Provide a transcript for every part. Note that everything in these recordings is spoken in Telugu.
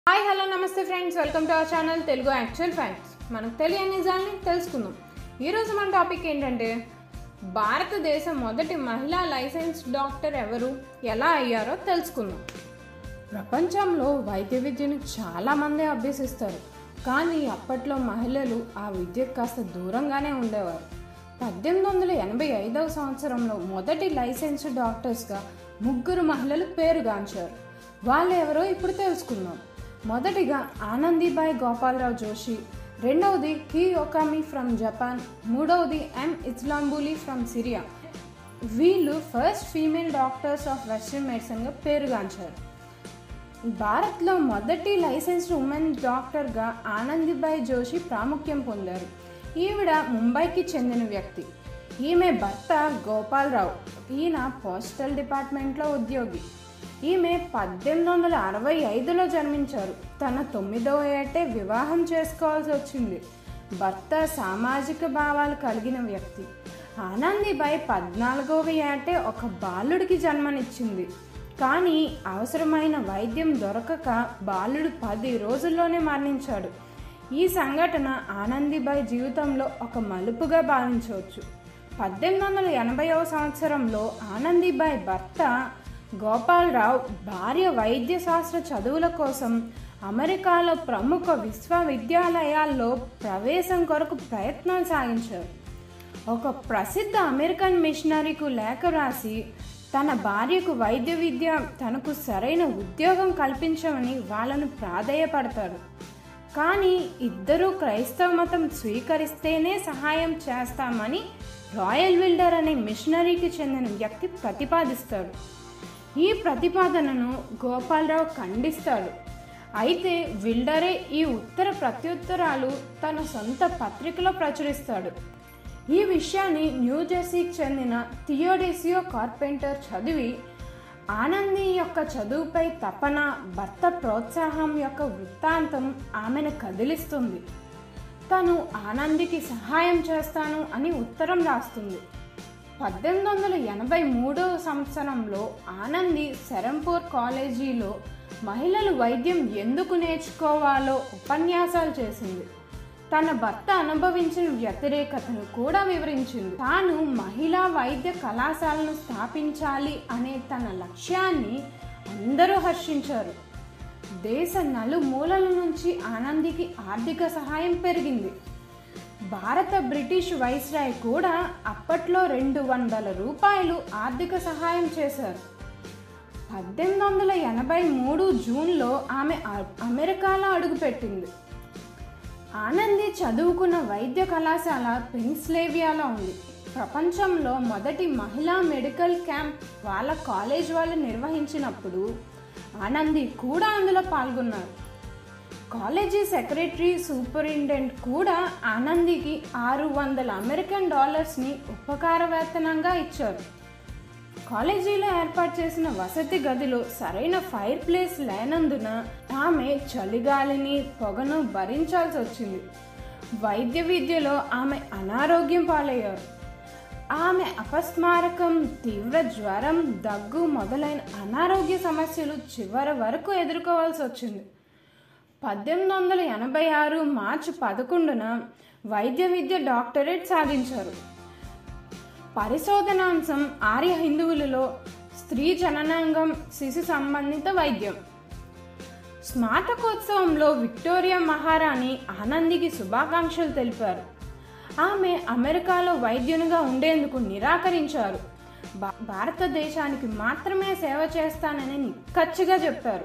హాయ్ హలో నమస్తే friends welcome to our channel Telugu actual facts మనకు తెలియని నిజాల్ని తెలుసుకుందాం ఈరోజు మన టాపిక్ ఏంటంటే భారతదేశం మొదటి మహిళా లైసెన్స్ డాక్టర్ ఎవరు ఎలా అయ్యారో తెలుసుకుందాం ప్రపంచంలో వైద్య విద్యను చాలామంది అభ్యసిస్తారు కానీ అప్పట్లో మహిళలు ఆ విద్యకు కాస్త దూరంగానే ఉండేవారు పద్దెనిమిది వందల ఎనభై ఐదవ సంవత్సరంలో మొదటి లైసెన్స్ డాక్టర్స్గా ముగ్గురు మహిళలు పేరుగాంచారు వాళ్ళు ఎవరో ఇప్పుడు తెలుసుకుందాం మొదటిగా ఆనందీబాయి గోపాలరావు జోషి రెండవది కి ఒకామి ఫ్రమ్ జపాన్ మూడవది ఎం ఇస్లాంబులి ఫ్రమ్ సిరియా వీళ్ళు first female doctors of western మెడిసిన్గా పేరుగాంచారు భారత్లో మొదటి లైసెన్స్డ్ ఉమెన్ డాక్టర్గా ఆనందిబాయి జోషి ప్రాముఖ్యం పొందారు ఈవిడ ముంబైకి చెందిన వ్యక్తి ఈమె భర్త గోపాలరావు ఈయన పోస్టల్ డిపార్ట్మెంట్లో ఉద్యోగి ఈమె పద్దెనిమిది వందల అరవై ఐదులో జన్మించారు తన తొమ్మిదవ ఏటే వివాహం చేసుకోవాల్సి వచ్చింది భర్త సామాజిక భావాలు కలిగిన వ్యక్తి ఆనందిబాయి పద్నాలుగవ ఏటే ఒక బాలుడికి జన్మనిచ్చింది కానీ అవసరమైన వైద్యం దొరకక బాలుడు పది రోజుల్లోనే మరణించాడు ఈ సంఘటన ఆనందిబాయి జీవితంలో ఒక మలుపుగా భావించవచ్చు పద్దెనిమిది వందల ఎనభైవ సంవత్సరంలో ఆనందిబాయి భర్త గోపాలరావు భార్య వైద్య శాస్త్ర చదువుల కోసం అమెరికాలో ప్రముఖ విశ్వవిద్యాలయాల్లో ప్రవేశం కొరకు ప్రయత్నాలు సాగించారు ఒక ప్రసిద్ధ అమెరికన్ మిషనరీకు లేఖ రాసి తన భార్యకు వైద్య విద్య తనకు సరైన ఉద్యోగం కల్పించమని వాళ్ళను ప్రాధేయపడతాడు కానీ ఇద్దరూ క్రైస్తవ మతం స్వీకరిస్తేనే సహాయం చేస్తామని రాయల్ విల్డర్ అనే మిషనరీకి చెందిన వ్యక్తి ప్రతిపాదిస్తాడు ఈ ప్రతిపాదనను గోపాలరావు ఖండిస్తాడు అయితే విల్డరే ఈ ఉత్తర ప్రత్యుత్తరాలు తన సొంత పత్రికలో ప్రచురిస్తాడు ఈ విషయాన్ని న్యూజెర్సీకి చెందిన థియోడేసియో కార్పెంటర్ చదివి ఆనంది యొక్క చదువుపై తపన భర్త ప్రోత్సాహం యొక్క వృత్తాంతం ఆమెను కదిలిస్తుంది తను ఆనందికి సహాయం చేస్తాను అని ఉత్తరం రాస్తుంది పద్దెనిమిది వందల ఎనభై మూడవ సంవత్సరంలో ఆనంది సెరంపూర్ కాలేజీలో మహిళలు వైద్యం ఎందుకు నేర్చుకోవాలో ఉపన్యాసాలు చేసింది తన భర్త అనుభవించిన వ్యతిరేకతను కూడా వివరించింది తాను మహిళా వైద్య కళాశాలను స్థాపించాలి అనే తన లక్ష్యాన్ని అందరూ హర్షించారు దేశ నలుమూలల నుంచి ఆనందికి ఆర్థిక సహాయం పెరిగింది భారత బ్రిటిష్ వైస్రాయ్ కూడా అప్పట్లో రెండు వందల రూపాయలు ఆర్థిక సహాయం చేశారు పద్దెనిమిది వందల ఎనభై మూడు జూన్లో ఆమె అ- అమెరికాలో అడుగుపెట్టింది ఆనంది చదువుకున్న వైద్య కళాశాల పెన్స్లేవియాలో ఉంది ప్రపంచంలో మొదటి మహిళా మెడికల్ క్యాంప్ వాళ్ళ కాలేజ్ వాళ్ళు నిర్వహించినప్పుడు ఆనంది కూడా అందులో పాల్గొన్నారు కాలేజీ సెక్రటరీ సూపరింటెండెంట్ కూడా ఆనందికి ఆరు వందల అమెరికన్ డాలర్స్ని ఉపకార వేతనంగా ఇచ్చారు కాలేజీలో ఏర్పాటు చేసిన వసతి గదిలో సరైన ఫైర్ ప్లేస్ లేనందున ఆమె చలిగాలిని పొగను భరించాల్సి వచ్చింది వైద్య విద్యలో ఆమె అనారోగ్యం పాలయ్యారు ఆమె అపస్మారకం తీవ్ర జ్వరం దగ్గు మొదలైన అనారోగ్య సమస్యలు చివరి వరకు ఎదుర్కోవాల్సి వచ్చింది పద్దెనిమిది వందల ఎనభై ఆరు మార్చి పదకొండున వైద్య విద్య డాక్టరేట్ సాధించారు పరిశోధనాంశం ఆర్య హిందువులలో స్త్రీ జననాంగం శిశు సంబంధిత వైద్యం స్నాతకోత్సవంలో విక్టోరియా మహారాణి ఆనందికి శుభాకాంక్షలు తెలిపారు ఆమె అమెరికాలో వైద్యునిగా ఉండేందుకు నిరాకరించారు భా- భారతదేశానికి మాత్రమే సేవ చేస్తానని నిక్కచ్చిగా చెప్పారు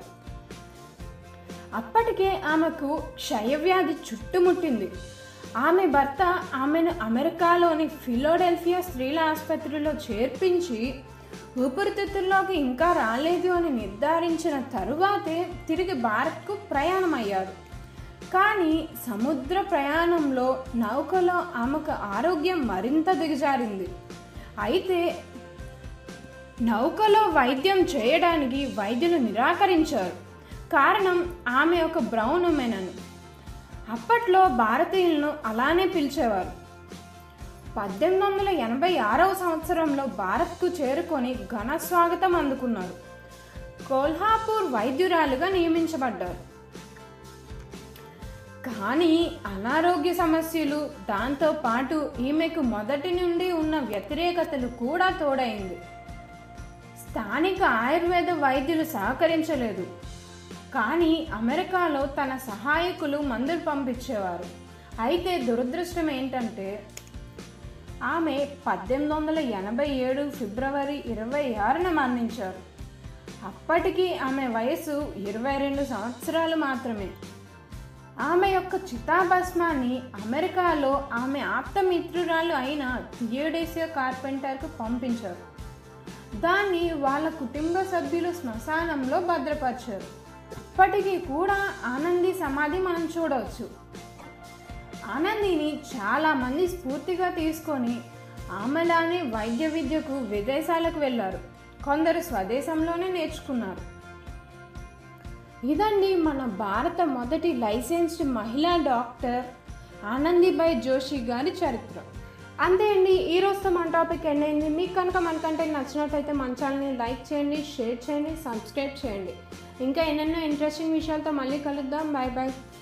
అప్పటికే ఆమెకు క్షయవ్యాధి చుట్టుముట్టింది ఆమె భర్త ఆమెను అమెరికాలోని ఫిలోడెల్ఫియా స్త్రీల ఆసుపత్రిలో చేర్పించి ఊపిరితిత్తుల్లోకి ఇంకా రాలేదు అని నిర్ధారించిన తరువాతే తిరిగి భారత్కు ప్రయాణమయ్యారు కానీ సముద్ర ప్రయాణంలో నౌకలో ఆమెకు ఆరోగ్యం మరింత దిగజారింది అయితే నౌకలో వైద్యం చేయడానికి వైద్యులు నిరాకరించారు కారణం ఆమె ఒక బ్రౌన్ ఉమెన్ అని అప్పట్లో భారతీయులను అలానే పిలిచేవారు పద్దెనిమిది వందల ఎనభై ఆరవ సంవత్సరంలో భారత్కు చేరుకొని ఘన స్వాగతం అందుకున్నారు కోల్హాపూర్ వైద్యురాలుగా నియమించబడ్డారు కానీ అనారోగ్య సమస్యలు దాంతో పాటు ఈమెకు మొదటి నుండి ఉన్న వ్యతిరేకతలు కూడా తోడైంది స్థానిక ఆయుర్వేద వైద్యులు సహకరించలేదు కానీ అమెరికాలో తన సహాయకులు మందులు పంపించేవారు అయితే దురదృష్టం ఏంటంటే ఆమె పద్దెనిమిది వందల ఎనభై ఏడు ఫిబ్రవరి ఇరవై ఆరున మరణించారు అప్పటికి ఆమె వయసు ఇరవై రెండు సంవత్సరాలు మాత్రమే ఆమె యొక్క చితాభస్మాన్ని అమెరికాలో ఆమె ఆప్తమిత్రురాలు అయిన థియోడేసియా కార్పెంటర్కు పంపించారు దాన్ని వాళ్ళ కుటుంబ సభ్యులు శ్మశానంలో భద్రపరిచారు ఇప్పటికీ కూడా ఆనంది సమాధి మనం చూడవచ్చు ఆనందిని చాలామంది స్ఫూర్తిగా తీసుకొని ఆమెలానే వైద్య విద్యకు విదేశాలకు వెళ్ళారు కొందరు స్వదేశంలోనే నేర్చుకున్నారు ఇదండి మన భారత మొదటి లైసెన్స్డ్ మహిళా డాక్టర్ ఆనందీబాయ్ జోషి గారి చరిత్ర అంతే అండి ఈ రోజుతో మన టాపిక్ ఎండ్ అయింది మీకు కనుక మన కంటెంట్ నచ్చినట్లయితే మన ఛానల్ని లైక్ చేయండి షేర్ చేయండి సబ్స్క్రైబ్ చేయండి ఇంకా ఎన్నెన్నో ఇంట్రెస్టింగ్ విషయాలతో మళ్ళీ కలుద్దాం బాయ్ బాయ్